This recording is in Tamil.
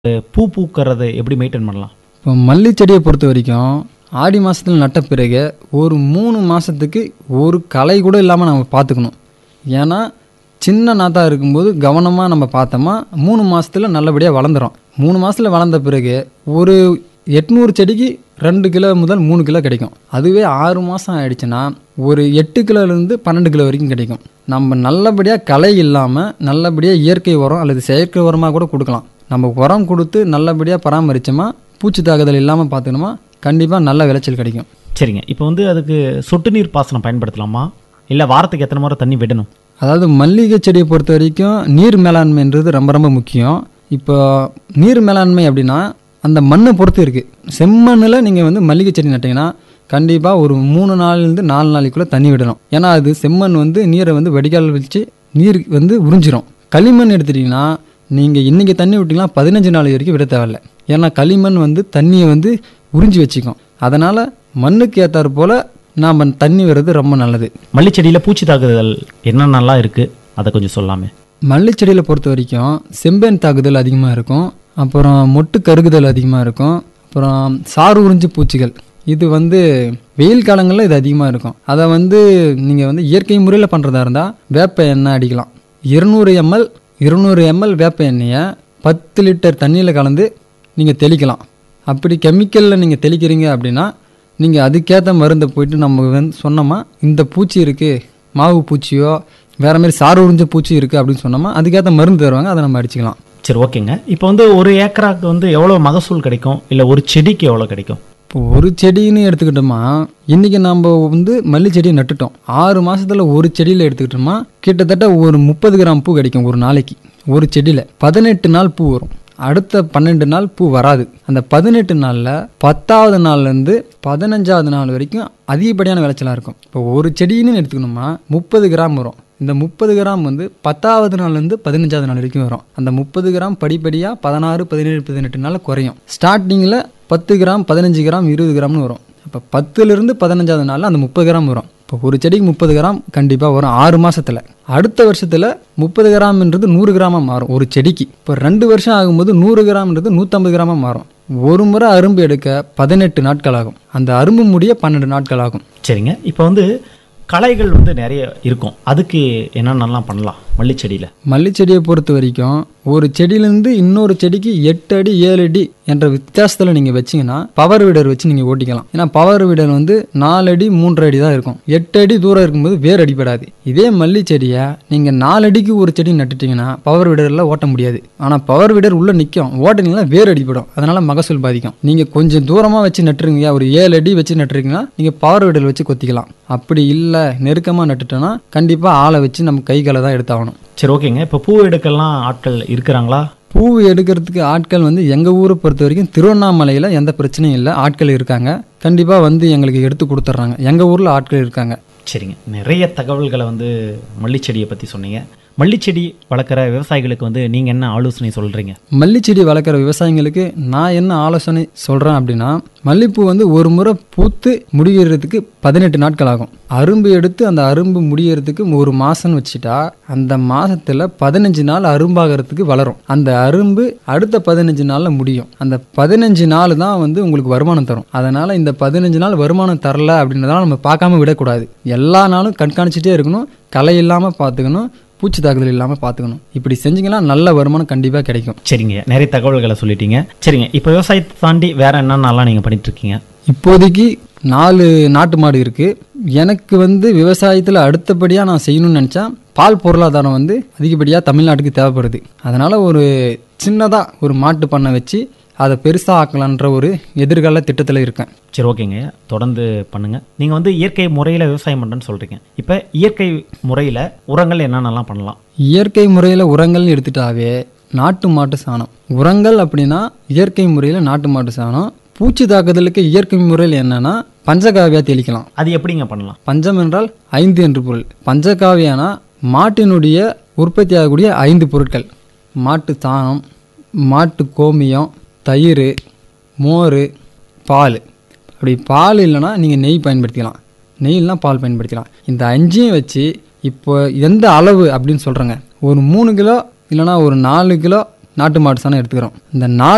பூ பூக்கறதை எப்படி மெயின்டைன் பண்ணலாம் இப்போ மல்லி செடியை பொறுத்த வரைக்கும் ஆடி மாதத்தில் நட்ட பிறகு ஒரு மூணு மாதத்துக்கு ஒரு களை கூட இல்லாமல் நம்ம பார்த்துக்கணும் ஏன்னா சின்ன நாத்தா இருக்கும்போது கவனமாக நம்ம பார்த்தோமா மூணு மாதத்தில் நல்லபடியாக வளர்ந்துரும் மூணு மாதத்தில் வளர்ந்த பிறகு ஒரு எட்நூறு செடிக்கு ரெண்டு கிலோ முதல் மூணு கிலோ கிடைக்கும் அதுவே ஆறு மாதம் ஆயிடுச்சுன்னா ஒரு எட்டு கிலோலேருந்து பன்னெண்டு கிலோ வரைக்கும் கிடைக்கும் நம்ம நல்லபடியாக களை இல்லாமல் நல்லபடியாக இயற்கை உரம் அல்லது செயற்கை உரமாக கூட கொடுக்கலாம் நம்ம உரம் கொடுத்து நல்லபடியாக பராமரித்தோமா பூச்சி தாக்குதல் இல்லாமல் பார்த்துக்கணுமா கண்டிப்பாக நல்ல விளைச்சல் கிடைக்கும் சரிங்க இப்போ வந்து அதுக்கு சொட்டு நீர் பாசனம் பயன்படுத்தலாமா இல்லை வாரத்துக்கு எத்தனை முறை தண்ணி விடணும் அதாவது மல்லிகை செடியை பொறுத்த வரைக்கும் நீர் மேலாண்மைன்றது ரொம்ப ரொம்ப முக்கியம் இப்போ நீர் மேலாண்மை அப்படின்னா அந்த மண்ணை பொறுத்து இருக்குது செம்மண்ணில் நீங்கள் வந்து மல்லிகை செடி நட்டிங்கன்னா கண்டிப்பாக ஒரு மூணு நாள்லேருந்து நாலு நாளைக்குள்ளே தண்ணி விடணும் ஏன்னா அது செம்மண் வந்து நீரை வந்து வடிகால் வச்சு நீர் வந்து உறிஞ்சிரும் களிமண் எடுத்துட்டிங்கன்னா நீங்கள் இன்றைக்கி தண்ணி விட்டிங்கன்னா பதினஞ்சு நாள் வரைக்கும் விட தேவையில்ல ஏன்னா களிமண் வந்து தண்ணியை வந்து உறிஞ்சி வச்சுக்கும் அதனால் மண்ணுக்கு ஏற்றாற் போல் நாம் தண்ணி விடுறது ரொம்ப நல்லது மல்லி செடியில் பூச்சி தாக்குதல் என்னென்னலாம் இருக்குது அதை கொஞ்சம் சொல்லாமே மல்லி செடியில் பொறுத்த வரைக்கும் செம்பேன் தாக்குதல் அதிகமாக இருக்கும் அப்புறம் மொட்டு கருகுதல் அதிகமாக இருக்கும் அப்புறம் சாறு உறிஞ்சு பூச்சிகள் இது வந்து வெயில் காலங்களில் இது அதிகமாக இருக்கும் அதை வந்து நீங்கள் வந்து இயற்கை முறையில் பண்ணுறதா இருந்தால் வேப்ப எண்ணெய் அடிக்கலாம் இருநூறு எம்எல் இருநூறு எம்எல் வேப்ப எண்ணெயை பத்து லிட்டர் தண்ணியில் கலந்து நீங்கள் தெளிக்கலாம் அப்படி கெமிக்கலில் நீங்கள் தெளிக்கிறீங்க அப்படின்னா நீங்கள் அதுக்கேற்ற மருந்தை போயிட்டு நம்ம வந்து சொன்னோமா இந்த பூச்சி இருக்குது மாவு பூச்சியோ வேற மாதிரி சாறு உறிஞ்ச பூச்சி இருக்குது அப்படின்னு சொன்னோமா அதுக்கேற்ற மருந்து தருவாங்க அதை நம்ம அடிச்சுக்கலாம் சரி ஓகேங்க இப்போ வந்து ஒரு ஏக்கராக்கு வந்து எவ்வளோ மகசூல் கிடைக்கும் இல்லை ஒரு செடிக்கு எவ்வளோ கிடைக்கும் இப்போ ஒரு செடின்னு எடுத்துக்கிட்டோமா இன்றைக்கி நம்ம வந்து மல்லி செடியை நட்டுட்டோம் ஆறு மாசத்துல ஒரு செடியில் எடுத்துக்கிட்டோமா கிட்டத்தட்ட ஒரு முப்பது கிராம் பூ கிடைக்கும் ஒரு நாளைக்கு ஒரு செடியில் பதினெட்டு நாள் பூ வரும் அடுத்த பன்னெண்டு நாள் பூ வராது அந்த பதினெட்டு நாளில் பத்தாவது நாள்லேருந்து பதினஞ்சாவது நாள் வரைக்கும் அதிகப்படியான விளைச்சலாக இருக்கும் இப்போ ஒரு செடின்னு எடுத்துக்கணுமா முப்பது கிராம் வரும் இந்த முப்பது கிராம் வந்து பத்தாவது நாள்லேருந்து பதினஞ்சாவது நாள் வரைக்கும் வரும் அந்த முப்பது கிராம் படிப்படியாக பதினாறு பதினேழு பதினெட்டு நாள் குறையும் ஸ்டார்டிங்கில் பத்து கிராம் பதினஞ்சு கிராம் இருபது கிராம்னு வரும் இப்போ பத்துலேருந்து பதினஞ்சாவது நாளில் அந்த முப்பது கிராம் வரும் இப்போ ஒரு செடிக்கு முப்பது கிராம் கண்டிப்பாக வரும் ஆறு மாசத்துல அடுத்த வருஷத்தில் முப்பது கிராம்ன்றது நூறு கிராமாக மாறும் ஒரு செடிக்கு இப்போ ரெண்டு வருஷம் ஆகும்போது நூறு கிராம்ன்றது நூற்றம்பது கிராமாக மாறும் ஒரு முறை அரும்பு எடுக்க பதினெட்டு நாட்கள் ஆகும் அந்த அரும்பு முடிய பன்னெண்டு நாட்கள் ஆகும் சரிங்க இப்போ வந்து களைகள் வந்து நிறைய இருக்கும் அதுக்கு என்னென்னலாம் பண்ணலாம் மல்லி செடியில் மல்லி செடியை பொறுத்த வரைக்கும் ஒரு செடியிலேருந்து இன்னொரு செடிக்கு எட்டு அடி ஏழு அடி என்ற வித்தியாசத்தில் நீங்கள் வச்சீங்கன்னா பவர் வீடர் வச்சு நீங்கள் ஓட்டிக்கலாம் ஏன்னா பவர் வீடர் வந்து நாலு அடி மூன்று அடி தான் இருக்கும் எட்டு அடி தூரம் இருக்கும்போது வேர் அடிப்படாது இதே மல்லி செடியை நீங்கள் நாலு அடிக்கு ஒரு செடி நட்டுட்டீங்கன்னா பவர் வீடரில் ஓட்ட முடியாது ஆனால் பவர் வீடர் உள்ளே நிற்கும் ஓட்டினீங்கன்னா வேர் அடிப்படும் அதனால மகசூல் பாதிக்கும் நீங்கள் கொஞ்சம் தூரமாக வச்சு நட்டுருங்க ஒரு ஏழு அடி வச்சு நட்டுருக்கீங்கன்னா நீங்கள் பவர் வீடர் வச்சு கொத்திக்கலாம் அப்படி இல்லை நெருக்கமாக நட்டுட்டோன்னா கண்டிப்பாக ஆளை வச்சு நம்ம கை காலை தான் எடுத்தாகணும் சரி ஓகேங்க இப்போ பூ எடுக்கலாம் ஆட்கள் இருக்கிறாங்களா பூ எடுக்கிறதுக்கு ஆட்கள் வந்து எங்கள் ஊரை பொறுத்த வரைக்கும் திருவண்ணாமலையில் எந்த பிரச்சனையும் இல்லை ஆட்கள் இருக்காங்க கண்டிப்பாக வந்து எங்களுக்கு எடுத்து கொடுத்துட்றாங்க எங்கள் ஊரில் ஆட்கள் இருக்காங்க சரிங்க நிறைய தகவல்களை வந்து மல்லிச்செடியை பற்றி சொன்னீங்க மல்லிச்செடி வளர்க்குற விவசாயிகளுக்கு வந்து நீங்கள் என்ன ஆலோசனை சொல்கிறீங்க மல்லிச்செடி வளர்க்குற விவசாயிங்களுக்கு நான் என்ன ஆலோசனை சொல்கிறேன் அப்படின்னா மல்லிப்பூ வந்து ஒரு முறை பூத்து முடிகிறதுக்கு பதினெட்டு நாட்கள் ஆகும் அரும்பு எடுத்து அந்த அரும்பு முடியறதுக்கு ஒரு மாதம்னு வச்சுட்டா அந்த மாதத்தில் பதினஞ்சு நாள் அரும்பாகிறதுக்கு வளரும் அந்த அரும்பு அடுத்த பதினஞ்சு நாளில் முடியும் அந்த பதினஞ்சு நாள் தான் வந்து உங்களுக்கு வருமானம் தரும் அதனால் இந்த பதினஞ்சு நாள் வருமானம் தரல அப்படின்றதால நம்ம பார்க்காம விடக்கூடாது எல்லா நாளும் கண்காணிச்சிட்டே இருக்கணும் களை இல்லாமல் பார்த்துக்கணும் பூச்சி தாக்குதல் இல்லாமல் பார்த்துக்கணும் இப்படி செஞ்சீங்கன்னா நல்ல வருமானம் கண்டிப்பாக கிடைக்கும் சரிங்க நிறைய தகவல்களை சொல்லிட்டீங்க சரிங்க இப்போ விவசாயத்தை தாண்டி வேற என்னென்னலாம் நீங்கள் பண்ணிட்டு இருக்கீங்க இப்போதைக்கு நாலு நாட்டு மாடு இருக்குது எனக்கு வந்து விவசாயத்தில் அடுத்தபடியாக நான் செய்யணும்னு நினச்சா பால் பொருளாதாரம் வந்து அதிகப்படியாக தமிழ்நாட்டுக்கு தேவைப்படுது அதனால் ஒரு சின்னதாக ஒரு மாட்டு பண்ணை வச்சு அதை பெருசாக ஆக்கலான்ற ஒரு எதிர்கால திட்டத்தில் இருக்கேன் சரி ஓகேங்க தொடர்ந்து பண்ணுங்க நீங்கள் வந்து இயற்கை முறையில் விவசாயம் பண்ணுறேன்னு சொல்கிறீங்க இப்போ இயற்கை முறையில் உரங்கள் என்னென்னலாம் பண்ணலாம் இயற்கை முறையில் உரங்கள்னு எடுத்துட்டாவே நாட்டு மாட்டு சாணம் உரங்கள் அப்படின்னா இயற்கை முறையில் நாட்டு மாட்டு சாணம் பூச்சி தாக்குதலுக்கு இயற்கை முறையில் என்னன்னா பஞ்சகாவியா தெளிக்கலாம் அது எப்படிங்க பண்ணலாம் பஞ்சம் என்றால் ஐந்து என்று பொருள் பஞ்சகாவியானா மாட்டினுடைய உற்பத்தி ஆகக்கூடிய ஐந்து பொருட்கள் மாட்டு சாணம் மாட்டு கோமியம் தயிர் மோர் பால் அப்படி பால் இல்லைன்னா நீங்கள் நெய் பயன்படுத்திக்கலாம் நெய் இல்லைனா பால் பயன்படுத்திக்கலாம் இந்த அஞ்சையும் வச்சு இப்போ எந்த அளவு அப்படின்னு சொல்கிறேங்க ஒரு மூணு கிலோ இல்லைனா ஒரு நாலு கிலோ நாட்டு மாட்டு சாணம் எடுத்துக்கிறோம் இந்த நாலு